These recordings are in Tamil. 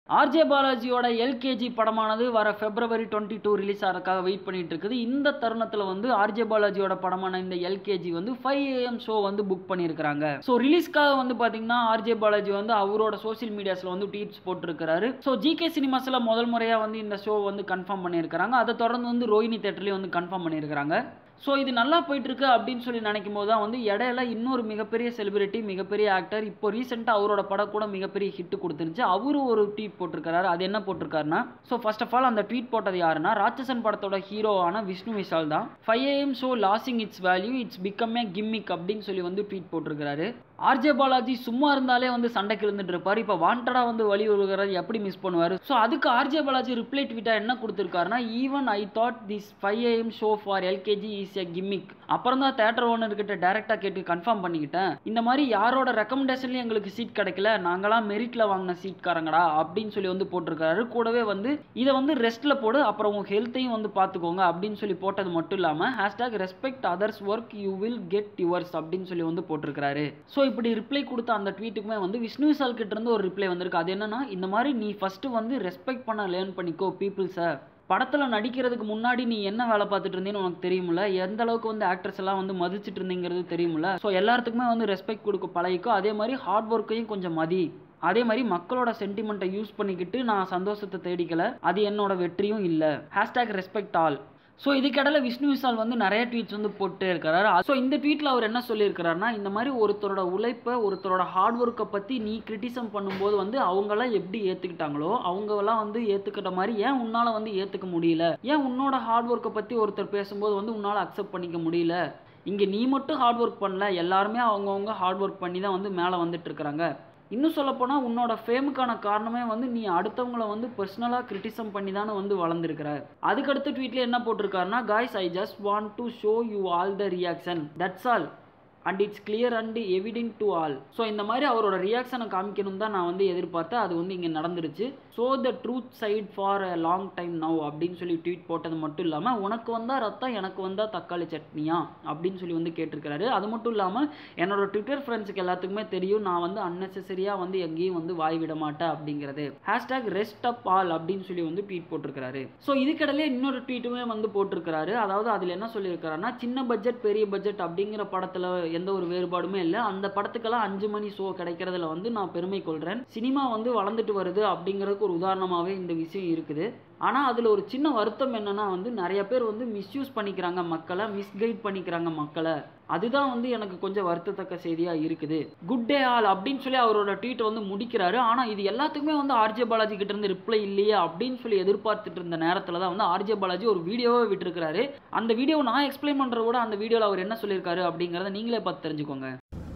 ஆர்ஜே பாலாஜியோட எல்கேஜி படமானது வர பிப்ரவரி டுவெண்ட்டி டூ ரிலீஸ் ஆகிறதுக்காக வெயிட் பண்ணிட்டு இருக்குது இந்த தருணத்தில் வந்து ஆர்ஜே பாலாஜியோட படமான இந்த எல்கேஜி வந்து ஃபைவ் ஏஎம் ஷோ வந்து புக் பண்ணியிருக்காங்க ஸோ ரிலீஸ்க்காக வந்து பார்த்தீங்கன்னா ஆர்ஜே பாலாஜி வந்து அவரோட சோஷியல் மீடியாஸில் வந்து ட்வீட்ஸ் போட்டிருக்கிறாரு ஸோ ஜிகே சினிமாஸில் முதல் முறையாக வந்து இந்த ஷோ வந்து கன்ஃபார்ம் பண்ணியிருக்கிறாங்க அதை தொடர்ந்து வந்து ரோஹினி தேட்டர்லேயும் வந்து கன்ஃபார்ம் பண்ணியிருக்கிறாங்க ஸோ இது நல்லா போயிட்டு இருக்கு அப்படின்னு சொல்லி நினைக்கும் போது தான் வந்து இடையில இன்னொரு மிகப்பெரிய செலிபிரிட்டி மிகப்பெரிய ஆக்டர் இப்போ ரீசெண்டாக அவரோட படம் கூட மிகப்பெரிய ஹிட் கொடுத்துருந்துச்சு அவரு ஒரு ட்வீட் போட்டிருக்காரு அது என்ன போட்டிருக்காருன்னா ஸோ ஃபர்ஸ்ட் ஆஃப் ஆல் அந்த ட்வீட் போட்டது யாருன்னா ராட்சசன் படத்தோட ஹீரோவான விஷ்ணு விஷால் தான் five AM show losing its value its become a gimmick அப்படின்னு சொல்லி வந்து ட்வீட் போட்டிருக்காரு ஆர்ஜே பாலாஜி சும்மா இருந்தாலே வந்து சண்டைக்கு இருந்துட்டு இருப்பாரு இப்போ வாண்டடா வந்து வழி விழுகிறது எப்படி மிஸ் பண்ணுவார் ஸோ அதுக்கு ஆர்ஜே பாலாஜி ரிப்ளை ட்வீட்டா என்ன கொடுத்துருக்காருன்னா even I thought this five AM show for LKG is a gimmick அப்புறம் தான் தேட்டர் ஓனர்கிட்ட டேரெக்டாக கேட்டு கன்ஃபார்ம் பண்ணிக்கிட்டேன் இந்த மாதிரி யாரோட ரெக்கமெண்டேஷன்லையும் எங்களுக்கு சீட் கிடைக்கல நாங்களாம் மெரிட்ல வாங்கின சீட்காரங்கடா அப்படின்னு சொல்லி வந்து போட்டிருக்காரு கூடவே வந்து இதை வந்து ரெஸ்ட்ல போடு அப்புறம் உங்க ஹெல்த்தையும் வந்து பார்த்துக்கோங்க அப்படின்னு சொல்லி போட்டது மட்டும் இல்லாமல் hashtag respect others work you will get yours அப்படின்னு சொல்லி வந்து போட்டிருக்காரு ஸோ இப்படி ரிப்ளை கொடுத்த அந்த ட்வீட்டுக்குமே வந்து விஷ்ணு விசால் கிட்ட இருந்து ஒரு ரிப்ளை வந்திருக்கு அது என்னன்னா இந்த மாதிரி நீ ஃபர்ஸ்ட் வந்து ரெஸ்பெக்ட் பண்ண லேர்ன் பண்ணிக்கோ பீப்புள்ஸை படத்தில் நடிக்கிறதுக்கு முன்னாடி நீ என்ன வேலை பார்த்துட்டு இருந்தீன்னு உனக்கு தெரியுமில்ல எந்த அளவுக்கு வந்து ஆக்ட்ரஸ் எல்லாம் வந்து மதிச்சிட்டு இருந்தீங்கிறது தெரியுமில்ல ஸோ எல்லாத்துக்குமே வந்து ரெஸ்பெக்ட் கொடுக்க பழகிக்கோ அதே மாதிரி ஹார்ட் ஒர்க்கையும் கொஞ்சம் மதி அதே மாதிரி மக்களோட சென்டிமெண்ட்டை யூஸ் பண்ணிக்கிட்டு நான் சந்தோஷத்தை தேடிக்கல அது என்னோட வெற்றியும் இல்லை ஹேஷ்டேக் ரெஸ்பெக்ட் ஆல் ஸோ இதுக்கிடையில் விஷ்ணு விஷால் வந்து நிறைய ட்வீட்ஸ் வந்து போட்டே இருக்கிறாரு ஸோ இந்த ட்வீட்டில் அவர் என்ன சொல்லியிருக்கிறாருன்னா இந்த மாதிரி ஒருத்தரோட உழைப்பை ஒருத்தரோட ஹார்ட் ஒர்க்கை பற்றி நீ கிரிட்டிசம் பண்ணும்போது வந்து அவங்களாம் எப்படி ஏற்றுக்கிட்டாங்களோ அவங்கெல்லாம் வந்து ஏற்றுக்கிட்ட மாதிரி ஏன் உன்னால் வந்து ஏற்றுக்க முடியல ஏன் உன்னோட ஹார்ட் ஒர்க்கை பற்றி ஒருத்தர் பேசும்போது வந்து உன்னால் அக்செப்ட் பண்ணிக்க முடியல இங்கே நீ மட்டும் ஹார்ட் ஒர்க் பண்ணல எல்லாருமே அவங்கவுங்க ஹார்ட் ஒர்க் பண்ணி தான் வந்து மேலே வந்துட்டு இருக்கிறாங்க இன்னும் சொல்லப்போனால் உன்னோட ஃபேமுக்கான காரணமே வந்து நீ அடுத்தவங்கள வந்து பர்சனலாக கிரிட்டிசம் பண்ணி தானே வந்து வளர்ந்துருக்கிற அதுக்கடுத்த ட்வீட்ல என்ன போட்டிருக்காருன்னா guys I just want to show you all the reaction that's all and it's clear and evident to all so இந்த மாதிரி அவரோட ரியாக்ஷனை காமிக்கணும் தான் நான் வந்து எதிர்பார்த்தேன் அது வந்து இங்கே நடந்துருச்சு so the truth side for a long time now அப்படின்னு சொல்லி ட்வீட் போட்டது மட்டும் இல்லாமல் உனக்கு வந்தால் ரத்தம் எனக்கு வந்தால் தக்காளி சட்னியா அப்படின்னு சொல்லி வந்து கேட்டிருக்கிறாரு அது மட்டும் இல்லாமல் என்னோட ட்விட்டர் ஃப்ரெண்ட்ஸுக்கு எல்லாத்துக்குமே தெரியும் நான் வந்து அன்னெசரியாக வந்து எங்கேயும் வந்து வாய் விட மாட்டேன் அப்படிங்கிறது ஹேஷ்டாக் ரெஸ்ட் அப் ஆல் அப்படின்னு சொல்லி வந்து ட்வீட் போட்டிருக்கிறாரு ஸோ இதுக்கிடையிலே இன்னொரு ட்வீட்டுமே வந்து போட்டிருக்கிறாரு அதாவது அதில் என்ன சொல்லியிருக்காருன்னா சின்ன பட்ஜெட் பெரிய பட்ஜெட் அப்படிங்கிற படத்தில் எந்த ஒரு வேறுபாடுமே இல்லை அந்த படத்துக்கெல்லாம் அஞ்சு மணி ஷோ கிடைக்கிறதுல வந்து நான் பெருமை கொள்கிறேன் சினிமா வந்து வளர்ந்துட்டு வருது அப்படிங்கிறதுக்கு ஒரு உதாரணமாகவே இந்த விஷயம் இருக்குது ஆனால் அதில் ஒரு சின்ன வருத்தம் என்னன்னா வந்து நிறைய பேர் வந்து மிஸ்யூஸ் பண்ணிக்கிறாங்க மக்களை மிஸ்கைட் பண்ணிக்கிறாங்க மக்களை அதுதான் வந்து எனக்கு கொஞ்சம் வருத்தத்தக்க செய்தியாக இருக்குது குட் டே ஆல் அப்படின்னு சொல்லி அவரோட ட்வீட் வந்து முடிக்கிறாரு ஆனால் இது எல்லாத்துக்குமே வந்து ஆர்ஜே பாலாஜி கிட்ட இருந்து ரிப்ளை இல்லையே அப்படின்னு சொல்லி எதிர்பார்த்துட்டு இருந்த நேரத்தில் தான் வந்து ஆர்ஜே பாலாஜி ஒரு வீடியோவே விட்டுருக்காரு அந்த வீடியோ நான் எக்ஸ்பிளைன் பண்ணுற கூட அந்த வீடியோவில் அவர் என்ன சொல்லியிருக்காரு அப்படிங்கிறத நீங்களே பார்த்து தெரிஞ்சுக்கோங்க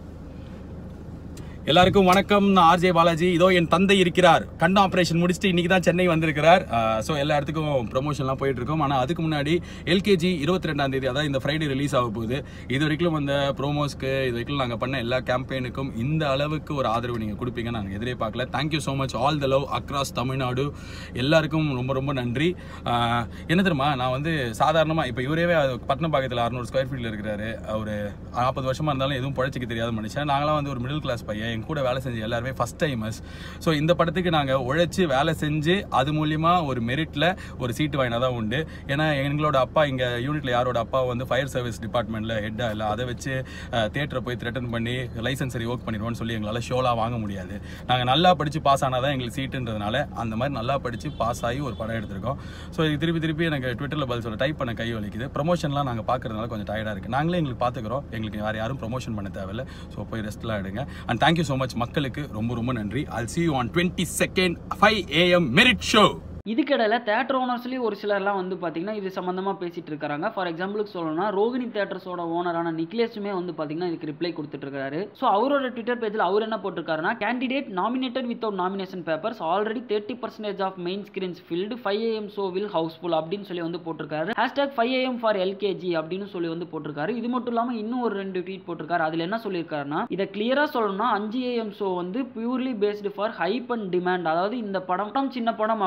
எல்லாருக்கும் வணக்கம் நான் ஆர்ஜே பாலாஜி இதோ என் தந்தை இருக்கிறார் கண் ஆப்ரேஷன் முடிச்சுட்டு இன்னைக்கு தான் சென்னை வந்திருக்கிறார் ஸோ எல்லா இடத்துக்கும் ப்ரொமோஷன்லாம் போயிட்டு இருக்கோம் ஆனால் அதுக்கு முன்னாடி எல்கேஜி இருபத்தி ரெண்டாம் தேதி அதாவது இந்த ஃப்ரைடே ரிலீஸ் ஆக போகுது இது வரைக்கும் வந்த ப்ரோமோஸ்க்கு இது வரைக்கும் நாங்கள் பண்ண எல்லா கேம்பெயினுக்கும் இந்த அளவுக்கு ஒரு ஆதரவு நீங்கள் கொடுப்பீங்கன்னு நாங்கள் எதிரே பார்க்கல thank you so much all the love across Tamil Nadu எல்லாருக்கும் ரொம்ப ரொம்ப நன்றி ஆஹ், என்ன தெரியுமா நான் வந்து சாதாரணமாக இப்போ இவரே பட்டணப்பாக்கத்தில் அறுநூறு ஸ்கொயர் ஃபீட்டில் இருக்கிறாரு ஒரு நாற்பது வருஷமா இருந்தாலும் எதுவும் பழச்சிக்க தெரியாத மனுஷன் நாங்களாம் வந்து ஒரு மிடில் கிளாஸ் பையன் என் கூட வேலை செஞ்ச எல்லாருமே ஃபர்ஸ்ட் டைமர்ஸ் ஸோ இந்த படத்துக்கு நாங்கள் உழைச்சி வேலை செஞ்சு அது மூலியமா ஒரு மெரிட்ல ஒரு சீட்டு வாங்கினா தான் உண்டு ஏன்னா எங்களோட அப்பா இங்கே யூனிட்ல யாரோட அப்பா வந்து ஃபயர் சர்வீஸ் டிபார்ட்மெண்ட்ல ஹெட்டா இல்லை அதை வச்சு தேட்டரை போய் த்ரெட்டன் பண்ணி லைசன்ஸ் ரிவோக் பண்ணிடுவோம்னு சொல்லி எங்களால் ஷோலாம் வாங்க முடியாது நாங்கள் நல்லா படித்து பாஸ் ஆனால் தான் எங்களுக்கு சீட்டுன்றதுனால அந்த மாதிரி நல்லா படித்து பாஸ் ஆகி ஒரு படம் எடுத்திருக்கோம் ஸோ இது திருப்பி திருப்பி எனக்கு ட்விட்டரில் பதில் சொல்ல டைப் பண்ண கை வலிக்குது ப்ரொமோஷன்லாம் நாங்கள் பார்க்கறதுனால கொஞ்சம் டயர்டாக இருக்குது நாங்களே எங்களுக்கு பார்த்துக்குறோம் எங்களுக்கு வேறு யாரும் ப்ரொமோஷன் பண்ண தேவையில்ல ஸோ போய் ரெஸ்ட்லாம் எடுங்க அண்ட் தேங்க்யூ ஸோ மச் மக்களுக்கு ரொம்ப ரொம்ப நன்றி all see you on twenty second five AM merit show இதுக்கிடையில் தேட்டர் ஓனர்ஸ்லேயும் ஒரு சிலர்லாம் வந்து பார்த்தீங்கன்னா இது சம்மந்தமாக பேசிட்டு இருக்காங்க ஃபார் எக்ஸாம்பிளுக்கு சொல்லணும்னா ரோகிணி தேட்டர்ஸோட ஓனரான நிக்லேஷுமே வந்து பார்த்தீங்கன்னா இதுக்கு ரிப்ளை கொடுத்துட்டு இருக்காரு ஸோ அவரோட ட்விட்டர் பேஜில் அவர் என்ன போட்டிருக்காருன்னா candidate nominated without nomination papers already thirty percentage of main screens filled five AM show will housefull அப்படின்னு சொல்லி வந்து போட்டிருக்காரு hashtag five AM for LKG அப்படின்னு சொல்லி வந்து போட்டிருக்காரு இது மட்டும் இல்லாமல் இன்னும் ஒரு ரெண்டு ட்வீட் போட்டிருக்காரு அதில் என்ன சொல்லியிருக்காருன்னா இதை கிளியராக சொல்லணும்னா அஞ்சு ஏஎம் ஷோ வந்து purely based for hype and demand அதாவது இந்த படம் படம் சின்ன படம் அப்படிங்கிறது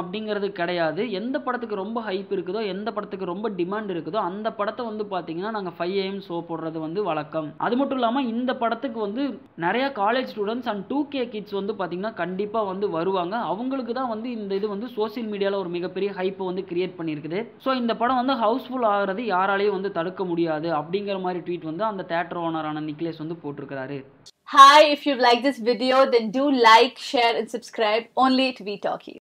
அப்படிங்கிறது கிடையாது எந்த படத்துக்கு ரொம்ப ஹைப் இருக்குதோ எந்த படத்துக்கு ரொம்ப டிமாண்ட் இருக்குதோ அந்த படத்தை வந்து பார்த்தீங்கன்னா நாங்கள் ஃபைவ் ஏஎம் ஷோ போடுறது வந்து வழக்கம் அது மட்டும் இல்லாமல் இந்த படத்துக்கு வந்து நிறைய college students and two K kids வந்து பார்த்தீங்கன்னா கண்டிப்பாக வந்து வருவாங்க அவங்களுக்கு தான் வந்து இந்த இது வந்து சோஷியல் மீடியாவில் ஒரு மிகப்பெரிய ஹைப்பை வந்து கிரியேட் பண்ணியிருக்குது ஸோ இந்த படம் வந்து ஹவுஸ்ஃபுல் ஆகிறது யாராலையும் வந்து தடுக்க முடியாது அப்படிங்கிற மாதிரி ட்வீட் வந்து அந்த தேட்டர் ஓனரான நிக்லேஸ் வந்து போட்டிருக்கிறாரு Hi, if you've liked this video, then do like, share, and subscribe only to Be Talkie.